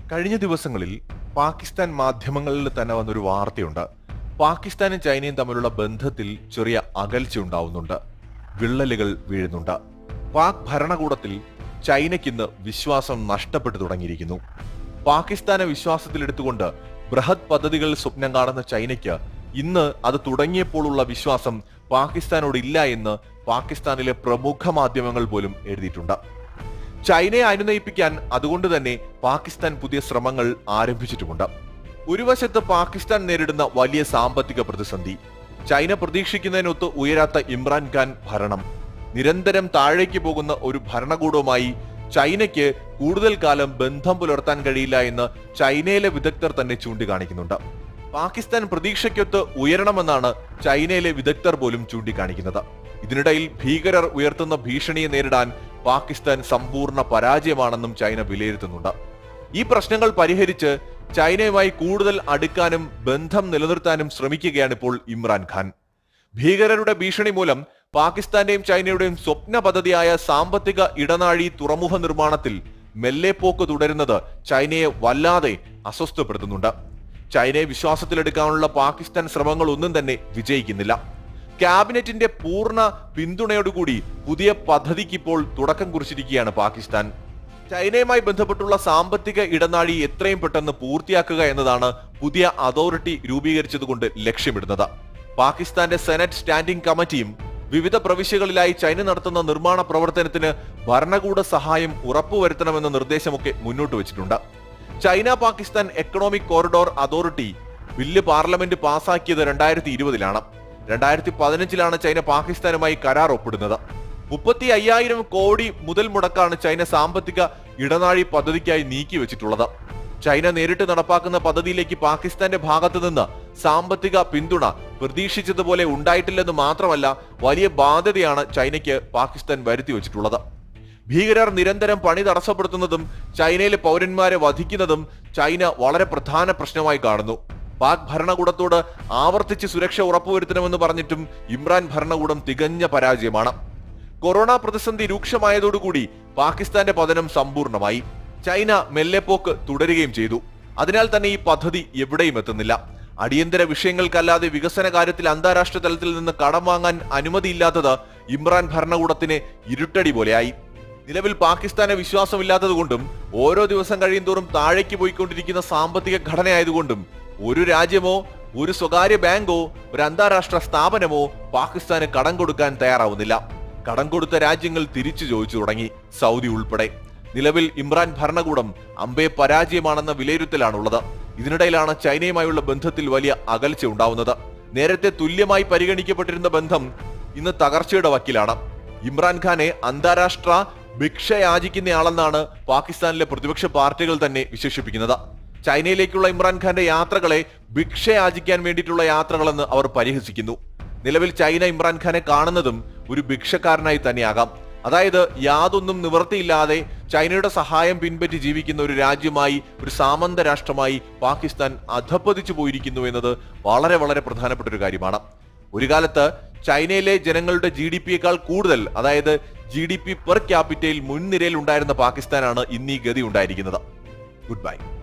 കഴിഞ്ഞ ദിവസങ്ങളിൽ പാകിസ്ഥാൻ മാധ്യമങ്ങളിൽ തന്നെ വന്നൊരു വാർത്തയുണ്ട് പാകിസ്ഥാനും ചൈനയും തമ്മിലുള്ള ബന്ധത്തിൽ ചെറിയ അകൽച്ച ഉണ്ടാവുന്നുണ്ട് വിള്ളലുകൾ വീഴുന്നുണ്ട് പാക് ഭരണകൂടത്തിൽ ചൈനയ്ക്കിന്ന് വിശ്വാസം നഷ്ടപ്പെട്ടു തുടങ്ങിയിരിക്കുന്നു പാകിസ്ഥാനെ വിശ്വാസത്തിലെടുത്തുകൊണ്ട് ബൃഹത് പദ്ധതികൾ സ്വപ്നം കാണുന്ന ചൈനയ്ക്ക് ഇന്ന് അത് തുടങ്ങിയപ്പോഴുള്ള വിശ്വാസം പാകിസ്ഥാനോട് ഇല്ല എന്ന് പാകിസ്ഥാനിലെ പ്രമുഖ മാധ്യമങ്ങൾ പോലും എഴുതിയിട്ടുണ്ട് ചൈനയെ അനുനയിപ്പിക്കാൻ അതുകൊണ്ട് തന്നെ പാകിസ്ഥാൻ പുതിയ ശ്രമങ്ങൾ ആരംഭിച്ചിട്ടുമുണ്ട് ഒരു വശത്ത് പാകിസ്ഥാൻ നേരിടുന്ന വലിയ സാമ്പത്തിക പ്രതിസന്ധി ചൈന പ്രതീക്ഷിക്കുന്നതിനൊത്ത് ഉയരാത്ത ഇമ്രാൻഖാൻ ഭരണം നിരന്തരം താഴേക്ക് പോകുന്ന ഒരു ഭരണകൂടവുമായി ചൈനയ്ക്ക് കൂടുതൽ കാലം ബന്ധം പുലർത്താൻ കഴിയില്ല എന്ന് ചൈനയിലെ വിദഗ്ധർ തന്നെ ചൂണ്ടിക്കാണിക്കുന്നുണ്ട് പാകിസ്ഥാൻ പ്രതീക്ഷയ്ക്കൊത്ത് ഉയരണമെന്നാണ് ചൈനയിലെ വിദഗ്ധർ പോലും ചൂണ്ടിക്കാണിക്കുന്നത് ഇതിനിടയിൽ ഭീകരർ ഉയർത്തുന്ന ഭീഷണിയെ നേരിടാൻ പാകിസ്ഥാൻ സമ്പൂർണ്ണ പരാജയമാണെന്നും ചൈന വിലയിരുത്തുന്നുണ്ട് ഈ പ്രശ്നങ്ങൾ പരിഹരിച്ച് ചൈനയുമായി കൂടുതൽ അടുക്കാനും ബന്ധം നിലനിർത്താനും ശ്രമിക്കുകയാണ് ഇപ്പോൾ ഇമ്രാൻഖാൻ ഭീകരരുടെ ഭീഷണി മൂലം പാകിസ്ഥാന്റെയും ചൈനയുടെയും സ്വപ്ന പദ്ധതിയായ സാമ്പത്തിക ഇടനാഴി തുറമുഖ നിർമ്മാണത്തിൽ മെല്ലെപ്പോക്ക് തുടരുന്നത് ചൈനയെ വല്ലാതെ അസ്വസ്ഥപ്പെടുത്തുന്നുണ്ട് ചൈനയെ വിശ്വാസത്തിലെടുക്കാനുള്ള പാകിസ്ഥാൻ ശ്രമങ്ങൾ ഒന്നും തന്നെ വിജയിക്കുന്നില്ല ക്യാബിനറ്റിന്റെ പൂർണ്ണ പിന്തുണയോടുകൂടി പുതിയ പദ്ധതിക്ക് ഇപ്പോൾ തുടക്കം കുറിച്ചിരിക്കുകയാണ് പാകിസ്ഥാൻ ചൈനയുമായി ബന്ധപ്പെട്ടുള്ള സാമ്പത്തിക ഇടനാഴി എത്രയും പെട്ടെന്ന് പൂർത്തിയാക്കുക എന്നതാണ് പുതിയ അതോറിറ്റി രൂപീകരിച്ചതുകൊണ്ട് ലക്ഷ്യമിടുന്നത് പാകിസ്ഥാന്റെ സെനറ്റ് സ്റ്റാൻഡിംഗ് കമ്മിറ്റിയും വിവിധ പ്രവിശ്യകളിലായി ചൈന നടത്തുന്ന നിർമ്മാണ പ്രവർത്തനത്തിന് ഭരണകൂട സഹായം ഉറപ്പുവരുത്തണമെന്ന നിർദ്ദേശമൊക്കെ മുന്നോട്ട് വെച്ചിട്ടുണ്ട് China Pakistan economic corridor authority bill parliament പാസാക്കിയത് രണ്ടായിരത്തി ഇരുപതിലാണ് രണ്ടായിരത്തി പതിനഞ്ചിലാണ് ചൈന പാകിസ്ഥാനുമായി കരാർ ഒപ്പിടുന്നത് മുപ്പത്തി അയ്യായിരം കോടി മുതൽ മുടക്കാണ് ചൈന സാമ്പത്തിക ഇടനാഴി പദ്ധതിക്കായി നീക്കി വെച്ചിട്ടുള്ളത് ചൈന നേരിട്ട് നടപ്പാക്കുന്ന പദ്ധതിയിലേക്ക് പാകിസ്ഥാന്റെ ഭാഗത്തു നിന്ന് സാമ്പത്തിക പിന്തുണ പ്രതീക്ഷിച്ചതുപോലെ ഉണ്ടായിട്ടില്ലെന്ന് മാത്രമല്ല വലിയ ബാധ്യതയാണ് ചൈനയ്ക്ക് പാകിസ്ഥാൻ വരുത്തി വെച്ചിട്ടുള്ളത് ഭീകരർ നിരന്തരം പണി തടസ്സപ്പെടുത്തുന്നതും ചൈനയിലെ പൗരന്മാരെ വധിക്കുന്നതും ചൈന വളരെ പ്രധാന പ്രശ്നമായി കാണുന്നു പാക് ഭരണകൂടത്തോട് ആവർത്തിച്ച് സുരക്ഷ ഉറപ്പുവരുത്തണമെന്ന് പറഞ്ഞിട്ടും ഇമ്രാൻ ഭരണകൂടം തികഞ്ഞ പരാജയമാണ് കൊറോണ പ്രതിസന്ധി രൂക്ഷമായതോടുകൂടി പാകിസ്ഥാന്റെ പതനം സമ്പൂർണ്ണമായി ചൈന മെല്ലെപ്പോക്ക് തുടരുകയും ചെയ്തു അതിനാൽ തന്നെ ഈ പദ്ധതി എവിടെയും എത്തുന്നില്ല അടിയന്തര വിഷയങ്ങൾക്കല്ലാതെ വികസന കാര്യത്തിൽ അന്താരാഷ്ട്ര തലത്തിൽ നിന്ന് കടം വാങ്ങാൻ അനുമതിയില്ലാത്തത് ഇമ്രാൻ ഭരണകൂടത്തിന് ഇരുട്ടടി പോലെയായി നിലവിൽ പാകിസ്ഥാനെ വിശ്വാസമില്ലാത്തതുകൊണ്ടും ഓരോ ദിവസം കഴിയും തോറും താഴേക്ക് പോയിക്കൊണ്ടിരിക്കുന്ന സാമ്പത്തിക ഘടനയായതുകൊണ്ടും ഒരു രാജ്യമോ ഒരു സ്വകാര്യ ബാങ്കോ ഒരു അന്താരാഷ്ട്ര സ്ഥാപനമോ പാകിസ്ഥാന് കടം കൊടുക്കാൻ തയ്യാറാവുന്നില്ല കടം കൊടുത്ത രാജ്യങ്ങൾ തിരിച്ചു ചോദിച്ചു തുടങ്ങി സൗദി ഉൾപ്പെടെ നിലവിൽ ഇമ്രാൻ ഭരണകൂടം അമ്പെ പരാജയമാണെന്ന വിലയിരുത്തലാണുള്ളത് ഇതിനിടയിലാണ് ചൈനയുമായുള്ള ബന്ധത്തിൽ വലിയ അകൽച്ച ഉണ്ടാവുന്നത് നേരത്തെ തുല്യമായി പരിഗണിക്കപ്പെട്ടിരുന്ന ബന്ധം ഇന്ന് തകർച്ചയുടെ വക്കിലാണ് ഇമ്രാൻഖാനെ അന്താരാഷ്ട്ര ഭിക്ഷ യാചിക്കുന്നയാളെന്നാണ് പാകിസ്ഥാനിലെ പ്രതിപക്ഷ പാർട്ടികൾ തന്നെ വിശേഷിപ്പിക്കുന്നത് ചൈനയിലേക്കുള്ള ഇമ്രാൻഖാന്റെ യാത്രകളെ ഭിക്ഷ യാചിക്കാൻ വേണ്ടിയിട്ടുള്ള യാത്രകളെന്ന് അവർ പരിഹസിക്കുന്നു നിലവിൽ ചൈന ഇമ്രാൻഖാനെ കാണുന്നതും ഒരു ഭിക്ഷക്കാരനായി തന്നെയാകാം അതായത് യാതൊന്നും നിവൃത്തിയില്ലാതെ ചൈനയുടെ സഹായം പിൻപറ്റി ജീവിക്കുന്ന ഒരു രാജ്യമായി ഒരു സാമന്ത രാഷ്ട്രമായി പാകിസ്ഥാൻ അധപ്പതിച്ചു പോയിരിക്കുന്നു എന്നത് വളരെ വളരെ പ്രധാനപ്പെട്ട ഒരു കാര്യമാണ് ഒരു കാലത്ത് ചൈനയിലെ ജനങ്ങളുടെ ജി ഡി പിയേക്കാൾ കൂടുതൽ അതായത് ജി ഡി പി പെർ ക്യാപിറ്റയിൽ മുൻനിരയിൽ ഉണ്ടായിരുന്ന പാകിസ്ഥാനാണ് ഇന്ന് ഈ ഗതി ഉണ്ടായിരിക്കുന്നത് ഗുഡ് ബൈ